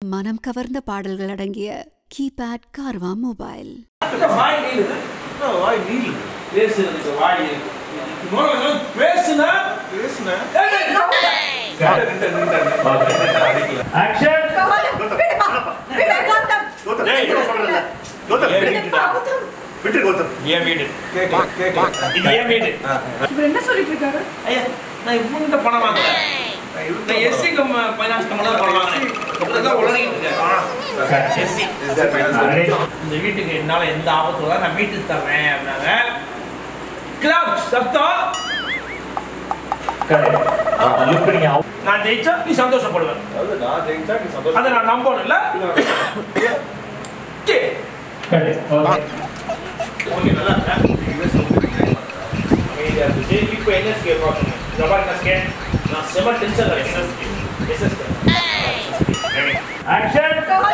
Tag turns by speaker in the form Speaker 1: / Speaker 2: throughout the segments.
Speaker 1: மனம் கவர்ந்த பாடல்கள் அடங்கிய கீபேட் கார்வா மொபைல்
Speaker 2: வாய் நீளுது வாய் நீளுது பேசுறதுக்கு வாய் இருக்கு முதல்ல பேசுனா பேசுனா
Speaker 3: ஆக்ஷன்
Speaker 4: விட்டு கோத்தம்
Speaker 2: என் வீடு கேட்கலாம் கேட்கலாம் இது என் வீடு
Speaker 5: இவர் என்ன சொல்லிட்டு இருக்காரு
Speaker 2: ஐயா நான் இவங்கிட்ட பணம் வாங்கல நான் எஸ்சி கம் ஃபைனான்ஸ் கம்பெனி தான் பணம் வாங்கினேன் இப்படிதான் உளறிட்டு இருக்கேன் எஸ்சி இந்த வீட்டுக்கு என்னால எந்த ஆபத்தும் இல்லை நான் வீட்டுக்கு தர்றேன் அப்படின்னாங்க கிளப் சத்தம் நான் ஜெயிச்சா நீ சந்தோஷப்படுவேன் அதை நான் நம்பணும் இல்ல கே ஓகே நல்லா அமைதியா இருந்துச்சு இப்போ என்ன ஸ்கேல் பார்க்கணும் இந்த மாதிரி என்ன ஸ்கேல் நான் செம டென்ஷன் எஸ்எஸ் எஸ்எஸ்
Speaker 3: ஆக்ஷன்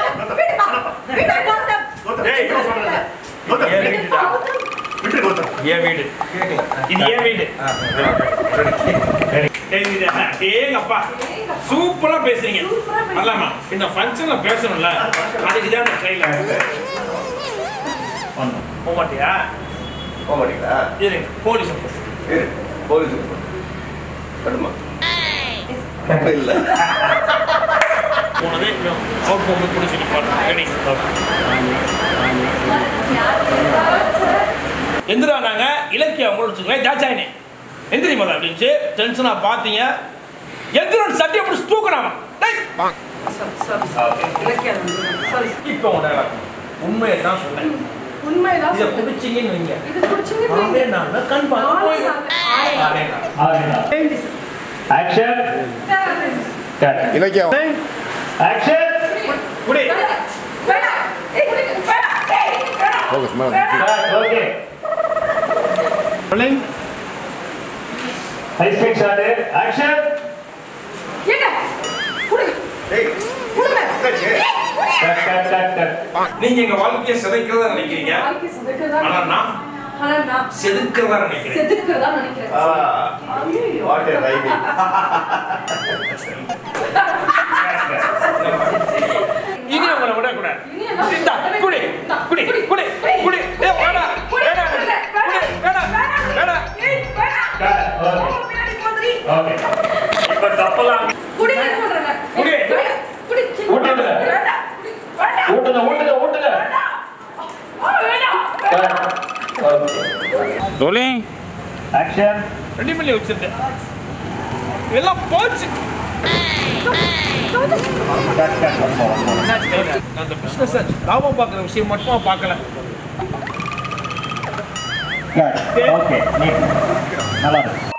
Speaker 2: ஏய்
Speaker 4: கோத்தம்
Speaker 2: என் வீடுடா
Speaker 4: விட்டு கோத்தம்
Speaker 2: என் வீடு இது என் வீடு ஏங்கப்பா சூப்பரா பேசுறீங்க நல்லாமா இந்த ஃபங்க்ஷன்ல பேசணும்ல அதுக்கு தான் இந்த ட்ரெயிலர் போக மாட்டியா
Speaker 4: போக மாட்டீங்களா
Speaker 2: இரு போலீஸ்
Speaker 4: இரு போலீஸுக்கு கடுமா இல்ல
Speaker 2: போனதே அவுட் போகும்போது கூட சொல்லி பாருங்க ரெடி எந்திரா நாங்க இலக்கிய முடிச்சுக்கிறேன் ஜாச்சாயினே எந்திரி மதம் அப்படின்ச்சு டென்ஷனா பார்த்தீங்க எந்திரன் சட்டியை பிடிச்சி தூக்குறாமா டேய் இப்போ உன் dialogue. உண்மையை தான் சொன்னேன்
Speaker 5: உண்மைதான்
Speaker 2: இதை
Speaker 5: சொல்லுங்க.
Speaker 2: பிடிச்சிங்கன்னு வைங்க
Speaker 5: இது பிடிச்சது
Speaker 2: ஆவே நான் கண் பார்த்து போயிடும் ஆவே நான்
Speaker 3: ஆக்ஷன்
Speaker 4: இலக்கியம்
Speaker 3: ஆக்ஷன்
Speaker 2: குடி
Speaker 4: ஃபோக்கஸ் மேல
Speaker 3: okay high speed shot action
Speaker 4: டேய் என்னாச்சு?
Speaker 3: கட் கட் கட் கட்
Speaker 2: நீங்க எங்க வாழ்க்கையை சிதைக்கிறதா நினைக்கிறீங்க ஆனா நான் செதுக்கிறதா நினைக்கிறேன்
Speaker 4: ஆ வாட் எ ரைமிங்
Speaker 2: இனி உங்களை விடக்கூடாது இந்தா, குடி குடி குடி குடி ஏய், வேணாம் வேணாம் குடி வேணாம் வேணாம்
Speaker 3: ஓகே இப்போ தப்பலாம்
Speaker 2: குடி
Speaker 3: ஊட்டுங்க ஊட்டுங்க ஊட்டுங்க ஊட்டுங்க
Speaker 2: ரோலிங்
Speaker 3: ஆக்ஷன்
Speaker 2: ரெடி பண்ணி வச்சிருந்தேன் இதெல்லாம் போச்சு
Speaker 3: cut cut one more one more
Speaker 2: நான் அந்த பிசினஸ் லாபம் பார்க்குற விஷயம் மட்டுமா பார்க்கல
Speaker 3: கட் ஓகே நீட் நல்லா இருக்கு